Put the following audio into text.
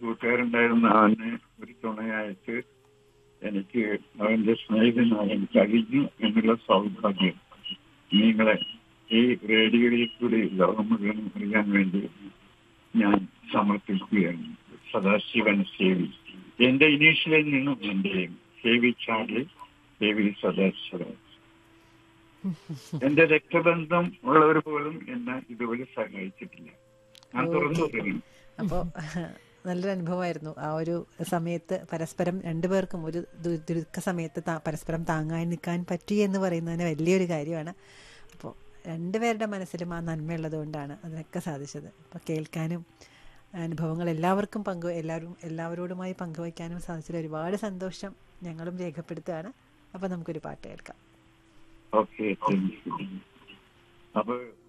കൂട്ടുകാരുണ്ടായിരുന്ന അവന് ഒരു തുണയായിട്ട് എനിക്ക് അവന്റെ സ്നേഹിതനാകാൻ കഴിഞ്ഞു എന്നുള്ള സൗഭാഗ്യം നിങ്ങളെ ഈ റേഡിയോയിൽ കൂടി ലോകം മുഴുവൻ അറിയാൻ വേണ്ടി ഞാൻ സമർപ്പിക്കുകയാണ് സദാശിവൻ സേവി എന്റെ ഇനീഷ്യലിൽ നിന്നും എന്റെയും സേവി ചാർലി സേവി സദാശിവൻ എന്റെ രക്തബന്ധം ഉള്ളവർ പോലും എന്നെ ഇതുപോലെ സഹായിച്ചിട്ടില്ല ഞാൻ തുറന്നു പറയുന്നു അപ്പോൾ നല്ലൊരു അനുഭവമായിരുന്നു ആ ഒരു സമയത്ത് പരസ്പരം രണ്ടുപേർക്കും ഒരു ദു- ദുഃഖ സമയത്ത് താ- പരസ്പരം താങ്ങാൻ നിൽക്കാൻ പറ്റി എന്ന് പറയുന്നതിന് വലിയൊരു കാര്യമാണ് അപ്പോൾ രണ്ടുപേരുടെ മനസ്സിലും ആ നന്മയുള്ളത് കൊണ്ടാണ് അതിനൊക്കെ സാധിച്ചത് അപ്പോൾ കേൾക്കാനും അനുഭവങ്ങൾ എല്ലാവർക്കും പങ്കു എല്ലാവരും എല്ലാവരോടുമായി പങ്കുവയ്ക്കാനും സാധിച്ചതിൽ ഒരുപാട് സന്തോഷം ഞങ്ങളും രേഖപ്പെടുത്തുകയാണ് അപ്പോൾ നമുക്കൊരു പാട്ട് കേൾക്കാം ഓക്കെ അപ്പൊ